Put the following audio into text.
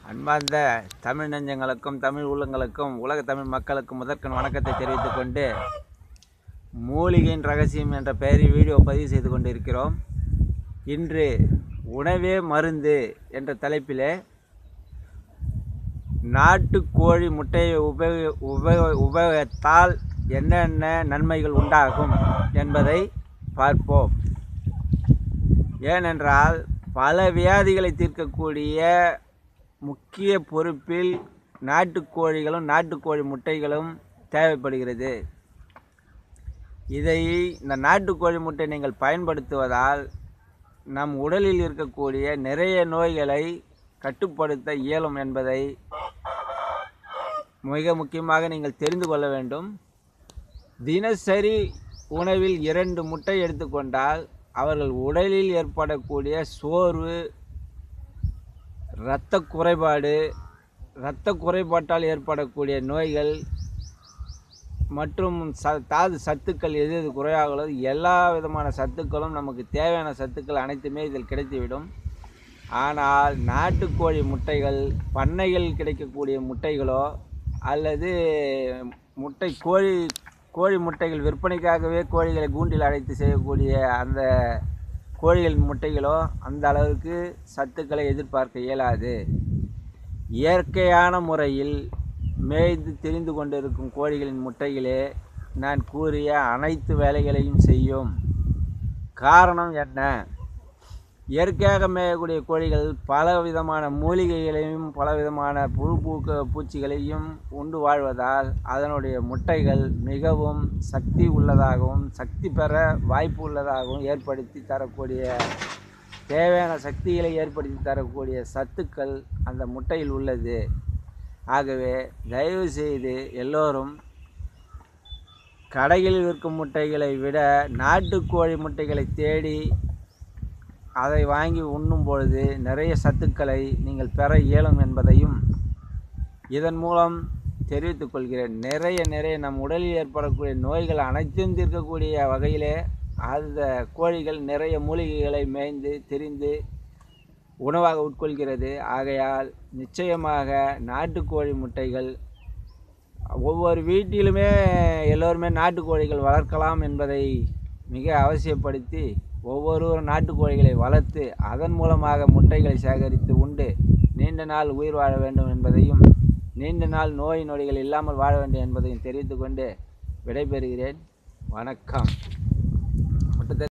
அன்பார்ந்த தமிழ் நெஞ்சங்களுக்கும் தமிழ் உள்ளங்களுக்கும் உலக தமிழ் மக்களுக்கும் முதற்கண் வணக்கத்தை தெரிவித்துக் கொண்டு மூலிகையின் ரகசியம் என்ற பெயரில் வீடியோ பதிவு செய்து கொண்டிருக்கிறோம் இன்று உணவே மருந்து என்ற தலைப்பிலே நாட்டுக்கோழி முட்டையை உபயோக உபயோக உபயோகத்தால் என்னென்ன நன்மைகள் உண்டாகும் என்பதை பார்ப்போம் ஏனென்றால் பல வியாதிகளை தீர்க்கக்கூடிய முக்கிய பொறுப்பில் நாட்டுக்கோழிகளும் நாட்டுக்கோழி முட்டைகளும் தேவைப்படுகிறது இதை இந்த நாட்டுக்கோழி முட்டை நீங்கள் பயன்படுத்துவதால் நம் உடலில் இருக்கக்கூடிய நிறைய நோய்களை கட்டுப்படுத்த இயலும் என்பதை மிக முக்கியமாக நீங்கள் தெரிந்து கொள்ள வேண்டும் தினசரி உணவில் இரண்டு முட்டை எடுத்துக்கொண்டால் அவர்கள் உடலில் ஏற்படக்கூடிய சோர்வு இரத்த குறைபாடு இரத்த குறைபாட்டால் ஏற்படக்கூடிய நோய்கள் மற்றும் ச தாது சத்துக்கள் எது எது குறையாகலோ எல்லா விதமான சத்துக்களும் நமக்கு தேவையான சத்துக்கள் அனைத்துமே இதில் கிடைத்துவிடும் ஆனால் நாட்டுக்கோழி முட்டைகள் பண்ணைகளில் கிடைக்கக்கூடிய முட்டைகளோ அல்லது முட்டை கோழி கோழி முட்டைகள் விற்பனைக்காகவே கோழிகளை கூண்டில் அடைத்து செய்யக்கூடிய அந்த கோழிகளின் முட்டைகளோ அந்த அளவுக்கு சத்துக்களை எதிர்பார்க்க இயலாது இயற்கையான முறையில் மேய்ந்து தெரிந்து கொண்டிருக்கும் கோழிகளின் முட்டைகளே நான் கூறிய அனைத்து வேலைகளையும் செய்யும் காரணம் என்ன இயற்கையாக மேயக்கூடிய கோழிகள் பல விதமான மூலிகைகளையும் பல விதமான புழு பூக்க பூச்சிகளையும் உண்டு வாழ்வதால் அதனுடைய முட்டைகள் மிகவும் சக்தி உள்ளதாகவும் சக்தி பெற வாய்ப்பு உள்ளதாகவும் ஏற்படுத்தி தரக்கூடிய தேவையான சக்திகளை ஏற்படுத்தி தரக்கூடிய சத்துக்கள் அந்த முட்டையில் உள்ளது ஆகவே தயவு செய்து எல்லோரும் கடையில் விற்கும் முட்டைகளை விட நாட்டுக்கோழி முட்டைகளை தேடி அதை வாங்கி உண்ணும் பொழுது நிறைய சத்துக்களை நீங்கள் பெற இயலும் என்பதையும் இதன் மூலம் தெரிவித்துக் கொள்கிறேன் நிறைய நிறைய நம் உடலில் ஏற்படக்கூடிய நோய்கள் அனைத்தும் தீர்க்கக்கூடிய வகையிலே அந்த கோழிகள் நிறைய மூலிகைகளை மேய்ந்து திரிந்து உணவாக உட்கொள்கிறது ஆகையால் நிச்சயமாக நாட்டுக்கோழி முட்டைகள் ஒவ்வொரு வீட்டிலுமே எல்லோருமே நாட்டுக்கோழிகள் வளர்க்கலாம் என்பதை மிக அவசியப்படுத்தி ஒவ்வொருவரும் நாட்டுக்கோழிகளை வளர்த்து அதன் மூலமாக முட்டைகளை சேகரித்து உண்டு நீண்ட நாள் உயிர் வாழ வேண்டும் என்பதையும் நீண்ட நாள் நோய் நொடிகள் இல்லாமல் வாழ வேண்டும் என்பதையும் தெரிவித்துக்கொண்டு விடைபெறுகிறேன் வணக்கம்